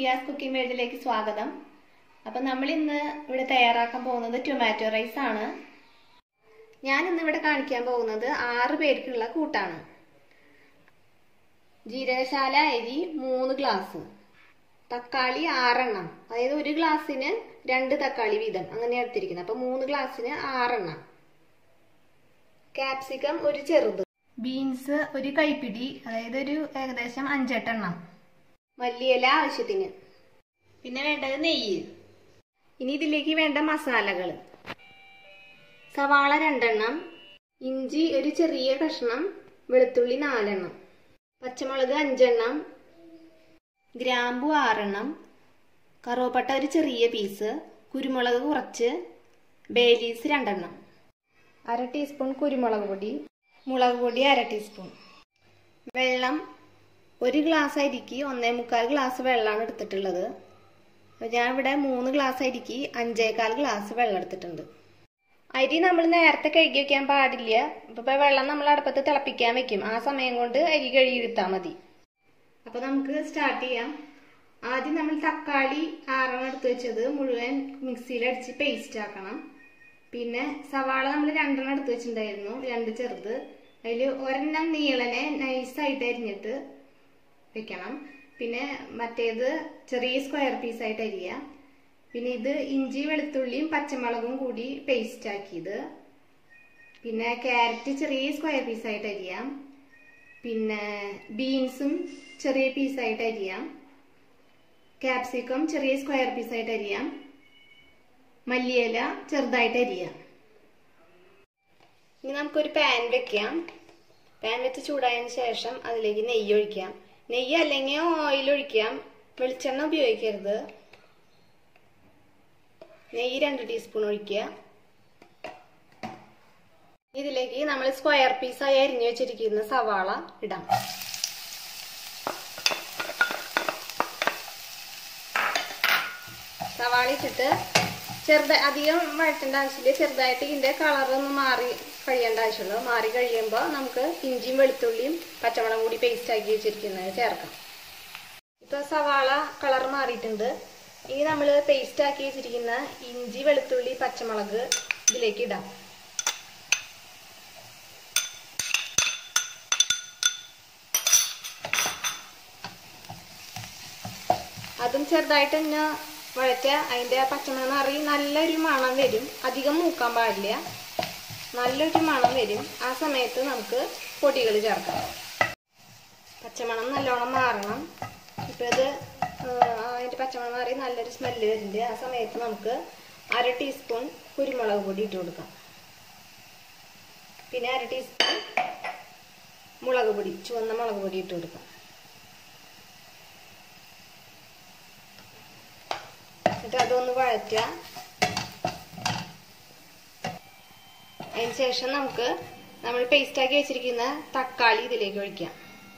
ഷീലാസ് cooking വേൾഡിലേക്ക് സ്വാഗതം അപ്പം നമ്മൾ ഇന്ന് ഇവിടെ തയ്യാറാക്കാൻ പോകുന്നത് ടൊമാറ്റോ റൈസ് ആണ് ഞാൻ ഇന്ന് ഇവിടെ കാണിക്കാൻ പോകുന്നത് ആറ് പേർക്കുള്ള കൂട്ടാണ് ജീരകശാല അരി മൂന്ന് ഗ്ലാസ് തക്കാളി ആറെണ്ണം അതായത് ഒരു ഗ്ലാസ്സിന് രണ്ട് തക്കാളി വീതം അങ്ങനെ എടുത്തിരിക്കുന്നത് അപ്പം മൂന്ന് ഗ്ലാസ്സിന് ആറെണ്ണം ക്യാപ്സിക്കം ഒരു ചെറുത് ബീൻസ് ഒരു കൈപ്പിടി അതായത് ഒരു ഏകദേശം അഞ്ചെട്ടെണ്ണം മല്ലിയില ആവശ്യത്തിന് പിന്നെ വേണ്ടത് നെയ്യ് ഇനി ഇതിലേക്ക് വേണ്ട മസാലകൾ സവാള രണ്ടെണ്ണം ഇഞ്ചി ഒരു ചെറിയ കഷ്ണം വെളുത്തുള്ളി നാലെണ്ണം പച്ചമുളക് അഞ്ചെണ്ണം ഗ്രാമ്പു ആറെണ്ണം കറുവപ്പട്ട ഒരു ചെറിയ പീസ് കുരുമുളക് കുറച്ച് ബേലീസ് രണ്ടെണ്ണം അര ടീസ്പൂൺ കുരുമുളക് പൊടി മുളക് പൊടി അര ടീസ്പൂൺ വെള്ളം ഒരു ഗ്ലാസ് അരിക്ക് ഒന്നേ മുക്കാൽ ഗ്ലാസ് വെള്ളമാണ് എടുത്തിട്ടുള്ളത് ഞാൻ ഇവിടെ മൂന്ന് ഗ്ലാസ് അരിക്ക് അഞ്ചേകാൽ ഗ്ലാസ് വെള്ളം എടുത്തിട്ടുണ്ട് അരി നമ്മൾ നേരത്തെ കഴുകി വെക്കാൻ പാടില്ല ഇപ്പൊ വെള്ളം നമ്മൾ അടുപ്പത്ത് തിളപ്പിക്കാൻ വെക്കും ആ സമയം കൊണ്ട് അരി കഴുകിയെടുത്താൽ മതി അപ്പൊ നമുക്ക് സ്റ്റാർട്ട് ചെയ്യാം ആദ്യം നമ്മൾ തക്കാളി ആറെണ്ണം എടുത്ത് വെച്ചത് മുഴുവൻ മിക്സിയിൽ അടിച്ച് പേസ്റ്റ് ആക്കണം പിന്നെ സവാള നമ്മൾ രണ്ടെണ്ണം എടുത്ത് വെച്ചിട്ടുണ്ടായിരുന്നു രണ്ട് ചെറുത് അതിൽ ഒരെണ്ണം നീളനെ നൈസായിട്ട് അരിഞ്ഞിട്ട് വെക്കണം പിന്നെ മറ്റേത് ചെറിയ സ്ക്വയർ പീസായിട്ട് അരിയുക പിന്നെ ഇത് ഇഞ്ചി വെളുത്തുള്ളിയും പച്ചമുളകും കൂടി പേസ്റ്റ് ആക്കിയത് പിന്നെ ക്യാരറ്റ് ചെറിയ സ്ക്വയർ പീസായിട്ട് അരിയാം പിന്നെ ബീൻസും ചെറിയ പീസായിട്ട് അരിയാം ക്യാപ്സിക്കം ചെറിയ സ്ക്വയർ പീസായിട്ട് അരിയാം മല്ലിയില ചെറുതായിട്ട് അരിയാം ഇനി നമുക്കൊരു പാൻ വെക്കാം പാൻ വെച്ച് ചൂടായതിനു ശേഷം അതിലേക്ക് നെയ്യ് ഒഴിക്കാം നെയ്യ് അല്ലെങ്കിൽ ഓയിൽ ഒഴിക്കാം വെളിച്ചെണ്ണ ഉപയോഗിക്കരുത് നെയ്യ് രണ്ട് ടീസ്പൂൺ ഒഴിക്കുക ഇതിലേക്ക് നമ്മൾ സ്ക്വയർ പീസായി അരിഞ്ഞു വെച്ചിരിക്കുന്ന സവാള ഇടാം സവാള ഇട്ടിട്ട് ചെറുത അധികം വഴറ്റേണ്ട ആവശ്യമില്ല ചെറുതായിട്ട് ഇതിന്റെ കളർ ഒന്ന് മാറി കഴിയേണ്ട ആവശ്യമുള്ളൂ മാറി കഴിയുമ്പോൾ നമുക്ക് ഇഞ്ചിയും വെളുത്തുള്ളിയും പച്ചമുളകും കൂടി പേസ്റ്റ് ആക്കി വെച്ചിരിക്കുന്നത് ചേർക്കാം ഇപ്പൊ സവാള കളർ മാറിയിട്ടുണ്ട് ഇനി നമ്മൾ പേസ്റ്റ് ആക്കി വെച്ചിരിക്കുന്ന ഇഞ്ചി വെളുത്തുള്ളി പച്ചമുളക് ഇതിലേക്ക് ഇടാം അതും ചെറുതായിട്ട് തന്നെ വഴറ്റ അതിന്റെ ആ പച്ചമണം മാറി നല്ലൊരു മണം വരും അധികം മൂക്കാൻ പാടില്ല നല്ലൊരു മണം വരും ആ സമയത്ത് നമുക്ക് പൊടികൾ ചേർക്കാം പച്ചമണം നല്ലോണം മാറണം ഇപ്പൊ ഇത് അതിന്റെ പച്ചമണം മാറി നല്ലൊരു സ്മെല്ല് വരുന്നുണ്ട് ആ സമയത്ത് നമുക്ക് അര ടീസ്പൂൺ കുരുമുളക് പൊടി ഇട്ട് കൊടുക്കാം പിന്നെ അര ടീസ്പൂൺ മുളക് പൊടി ചുവന്ന മുളക് പൊടി ഇട്ട് കൊടുക്കാം എന്നിട്ട് അതൊന്ന് വഴറ്റുക അതിന് ശേഷം നമുക്ക് നമ്മൾ പേസ്റ്റ് ആക്കി വെച്ചിരിക്കുന്ന തക്കാളി ഇതിലേക്ക് ഒഴിക്കാം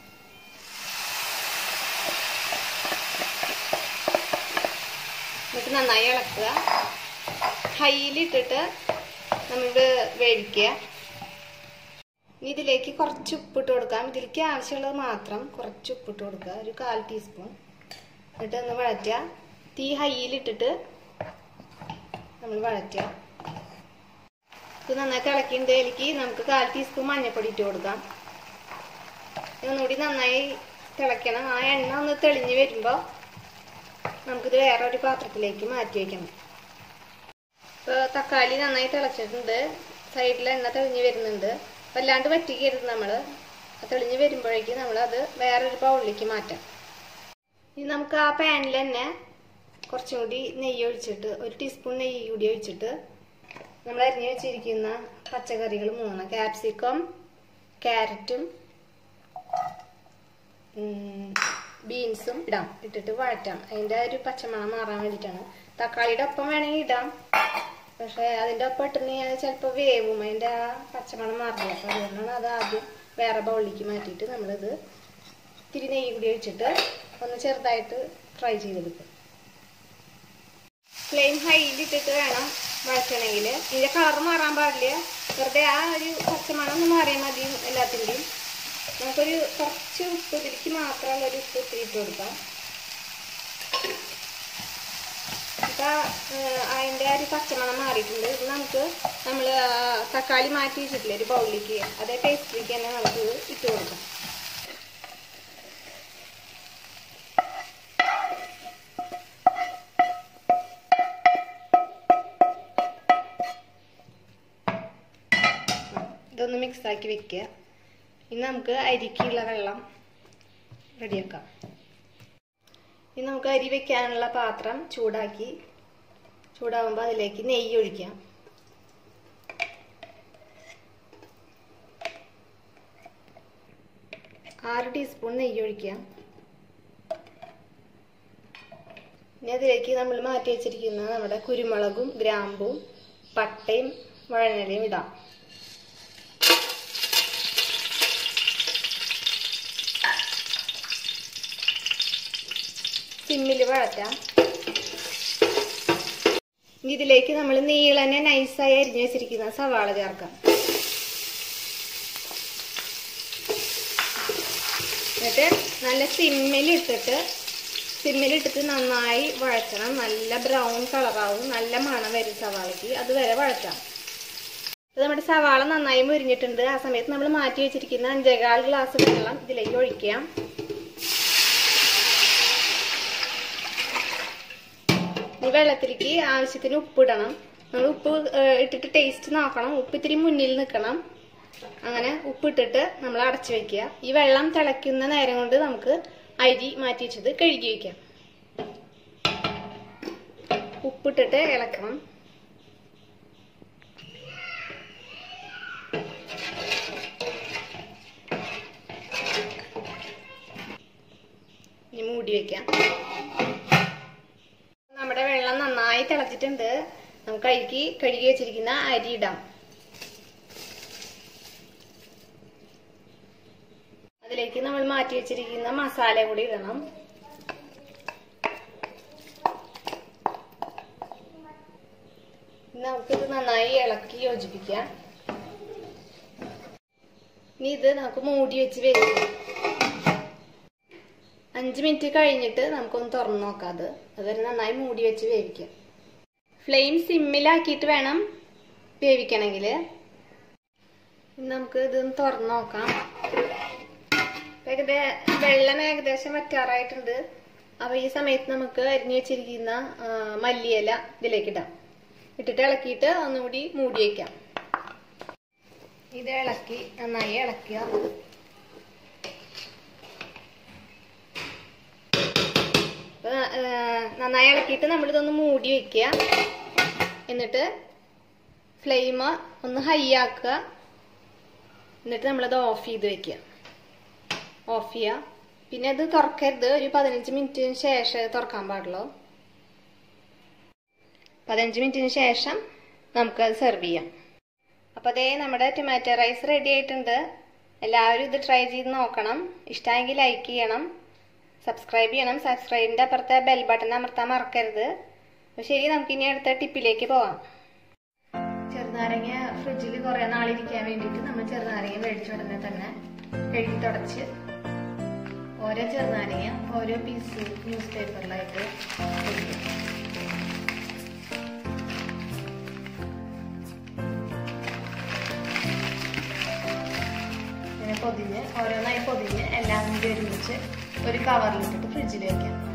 എന്നിട്ട് നന്നായി ഇളക്കുക ഹൈയിലിട്ടിട്ട് നമ്മളിത് വേവിക്കുക ഇനി ഇതിലേക്ക് കുറച്ച് ഉപ്പിട്ട് കൊടുക്കാം ഇതിലേക്ക് ആവശ്യമുള്ളത് മാത്രം കുറച്ച് ഉപ്പിട്ട് കൊടുക്കുക ഒരു കാൽ ടീസ്പൂൺ എന്നിട്ട് ഒന്ന് വഴറ്റുക തീ ഹൈയിലിട്ടിട്ട് നമ്മൾ വഴറ്റുക ഇത് നന്നായി തിളക്കിൻ്റെ ഇതിലേക്ക് നമുക്ക് കാൽ ടീസ്പൂൺ മഞ്ഞൾപ്പൊടി ഇട്ട് കൊടുക്കാം ഒന്നുകൂടി നന്നായി തിളയ്ക്കണം ആ എണ്ണ ഒന്ന് തെളിഞ്ഞ് വരുമ്പോൾ നമുക്കിത് വേറെ ഒരു പാത്രത്തിലേക്ക് മാറ്റി വയ്ക്കണം ഇപ്പോൾ തക്കാളി നന്നായി തിളച്ചിട്ടുണ്ട് സൈഡിൽ എണ്ണ തെളിഞ്ഞ് വരുന്നുണ്ട് വല്ലാണ്ട് വറ്റിക്കരുത് നമ്മൾ തെളിഞ്ഞ് വരുമ്പോഴേക്കും നമ്മളത് വേറൊരു ബൗളിലേക്ക് മാറ്റാം ഇനി നമുക്ക് ആ പാനിൽ തന്നെ കുറച്ചും കൂടി നെയ്യ് ഒഴിച്ചിട്ട് ഒരു ടീസ്പൂൺ നെയ്യ് കൂടി ഒഴിച്ചിട്ട് നമ്മൾ അരിഞ്ഞു വെച്ചിരിക്കുന്ന പച്ചക്കറികൾ മൂന്ന് ക്യാപ്സിക്കം ക്യാരറ്റും ബീൻസും ഇടാം ഇട്ടിട്ട് വഴറ്റാം അതിൻ്റെ ഒരു പച്ചമണം മാറാൻ വേണ്ടിയിട്ടാണ് തക്കാളിയുടെ ഒപ്പം വേണമെങ്കിൽ ഇടാം പക്ഷെ അതിൻ്റെ ഒപ്പം ഇട്ടിട്ടുണ്ടെങ്കിൽ ചിലപ്പോൾ വേവും അതിൻ്റെ ആ പച്ചമണം മാറില്ല അപ്പോൾ അതുകൊണ്ടാണ് അത് ആദ്യം വേറെ ബൗളിലേക്ക് മാറ്റിയിട്ട് നമ്മളിത് ഇത്തിരി നെയ്യ് കൂടി ഒഴിച്ചിട്ട് ഒന്ന് ചെറുതായിട്ട് ഫ്രൈ ചെയ്തെടുക്കും ഫ്ലെയിം ഹൈയിലിട്ടിട്ട് വേണം വഴറ്റണമെങ്കിൽ ഇതിൻ്റെ കളർ മാറാൻ പാടില്ല വെറുതെ ആ ഒരു പച്ചമണം ഒന്ന് മാറിയാൽ മതി എല്ലാത്തിൻ്റെയും നമുക്കൊരു കുറച്ച് ഉപ്പ് ഇതിലേക്ക് മാത്രമുള്ള ഒരു ഉപ്പ് ഇത്തിരി ഇട്ട് കൊടുക്കാം ഇപ്പം അതിൻ്റെ ആ ഒരു പച്ചമണം മാറിയിട്ടുണ്ട് ഇത് നമുക്ക് നമ്മൾ തക്കാളി മാറ്റി വെച്ചിട്ടില്ലേ ഒരു ബൗളിലേക്ക് അതേ പേസ്ട്രിക്ക് തന്നെ നമുക്ക് ഇത് ഇട്ട് കൊടുക്കാം ഇതൊന്ന് മിക്സാക്കി വെക്കുക ഇനി നമുക്ക് അരിക്കുള്ള വെള്ളം റെഡിയാക്കാം ഇനി നമുക്ക് അരി വെക്കാനുള്ള പാത്രം ചൂടാക്കി ചൂടാകുമ്പോൾ അതിലേക്ക് നെയ്യ് ഒഴിക്കാം ആറ് ടീസ്പൂൺ നെയ്യ് ഒഴിക്കാം ഇനി അതിലേക്ക് നമ്മൾ മാറ്റി വെച്ചിരിക്കുന്ന നമ്മുടെ കുരുമുളകും ഗ്രാമ്പും പട്ടയും വഴനലയും ഇടാം സിമ്മിൽ വഴറ്റാം ഇനി ഇതിലേക്ക് നമ്മൾ നീളനെ നൈസായി അരിഞ്ഞു വെച്ചിരിക്കുന്ന സവാള ചേർക്കാം എന്നിട്ട് നല്ല സിമ്മിൽ ഇട്ടിട്ട് സിമ്മിലിട്ടിട്ട് നന്നായി വഴറ്റണം നല്ല ബ്രൗൺ കളറാവും നല്ല മണം വരും സവാളയ്ക്ക് അതുവരെ വഴറ്റാം ഇത് നമ്മുടെ സവാള നന്നായി മുരിഞ്ഞിട്ടുണ്ട് ആ സമയത്ത് നമ്മൾ മാറ്റി വെച്ചിരിക്കുന്ന അഞ്ചേകാൽ ഗ്ലാസ് വെള്ളം ഇതിലേക്ക് ഒഴിക്കാം ഈ വെള്ളത്തിലേക്ക് ആവശ്യത്തിന് ഉപ്പ് ഇടണം നമ്മൾ ഉപ്പ് ഏഹ്, ഇട്ടിട്ട് ടേസ്റ്റ് നോക്കണം ഉപ്പ് ഇത്തിരി മുന്നിൽ നിൽക്കണം അങ്ങനെ ഉപ്പിട്ടിട്ട് നമ്മൾ അടച്ചു വെക്കുക ഈ വെള്ളം തിളയ്ക്കുന്ന നേരം കൊണ്ട് നമുക്ക് അരി മാറ്റി വെച്ചത് കഴുകി വയ്ക്കാം ഉപ്പിട്ടിട്ട് ഇളക്കണം ഇനി മൂടി വെക്കാം നമ്മുടെ വെള്ളം നന്നായി തിളച്ചിട്ടുണ്ട് നമുക്ക് അരിക്ക് കഴുകി വെച്ചിരിക്കുന്ന അരി ഇടാം അതിലേക്ക് നമ്മൾ മാറ്റി വെച്ചിരിക്കുന്ന മസാല കൂടി ഇടണം ഇനി നമുക്കിത് നന്നായി ഇളക്കി യോജിപ്പിക്കാം ഇനി ഇത് നമുക്ക് മൂടി വെച്ച് വേവിക്കാം അഞ്ച് മിനിറ്റ് കഴിഞ്ഞിട്ട് നമുക്കൊന്ന് തുറന്നു നോക്കാം അത് അതുവരെ നന്നായി മൂടി വെച്ച് വേവിക്കാം ഫ്ലെയിം സിമ്മിലാക്കിയിട്ട് വേണം വേവിക്കണമെങ്കിൽ നമുക്ക് ഇതൊന്ന് തുറന്നു നോക്കാം ഏകദേശം വെള്ളം ഏകദേശം വറ്റാറായിട്ടുണ്ട് അപ്പൊ ഈ സമയത്ത് നമുക്ക് അരിഞ്ഞു വെച്ചിരിക്കുന്ന ആ, മല്ലിയില ഇതിലേക്ക് ഇടാം ഇട്ടിട്ട് ഇളക്കിയിട്ട് ഒന്നുകൂടി മൂടി വയ്ക്കാം ഇത് ഇളക്കി നന്നായി ഇളക്കുക അപ്പൊ, ആ, നന്നായി ഇളക്കിയിട്ട് നമ്മളിതൊന്ന് മൂടി വെക്കുക എന്നിട്ട് ഫ്ലെയിം ഒന്ന് ഹൈ ആക്കുക എന്നിട്ട് നമ്മളത് ഓഫ് ചെയ്ത് വെക്കുക ഓഫ് ചെയ്യുക പിന്നെ അത് തുറക്കരുത് ഒരു പതിനഞ്ച് മിനിറ്റിന് ശേഷം തുറക്കാൻ പാടുള്ളൂ പതിനഞ്ച് മിനിറ്റിന് ശേഷം നമുക്കത് സെർവ് ചെയ്യാം അപ്പോൾ അതേ നമ്മുടെ ടൊമാറ്റോ റൈസ് റെഡി ആയിട്ടുണ്ട് എല്ലാവരും ഇത് ട്രൈ ചെയ്ത് നോക്കണം ഇഷ്ടമെങ്കിൽ ലൈക്ക് ചെയ്യണം സബ്സ്ക്രൈബ് ചെയ്യണം സബ്സ്ക്രൈബിൻ്റെ അപ്പുറത്തെ ബെൽ ബട്ടൺ അമർത്താൻ മറക്കരുത് അപ്പോൾ ശരി നമുക്കിനി അടുത്ത ടിപ്പിലേക്ക് പോവാം ചെറുനാരങ്ങ ഫ്രിഡ്ജിൽ കുറേ നാളിരിക്കാൻ വേണ്ടിയിട്ട് നമ്മൾ ചെറുനാരങ്ങ മേടിച്ച ഉടനെ തന്നെ കഴുകി തുടച്ച് ഓരോ ചെറുനാരങ്ങ ഓരോ പീസ് ന്യൂസ് പേപ്പറിലായിട്ട് പൊതിയും. ഇങ്ങനെ പൊതിഞ്ഞ് ഓരോന്നായി പൊതിഞ്ഞ് എല്ലാം കൂടി ഒരുമിച്ച് ഒരു കവറിലിട്ടിട്ട് ഫ്രിഡ്ജിൽ വെക്കാം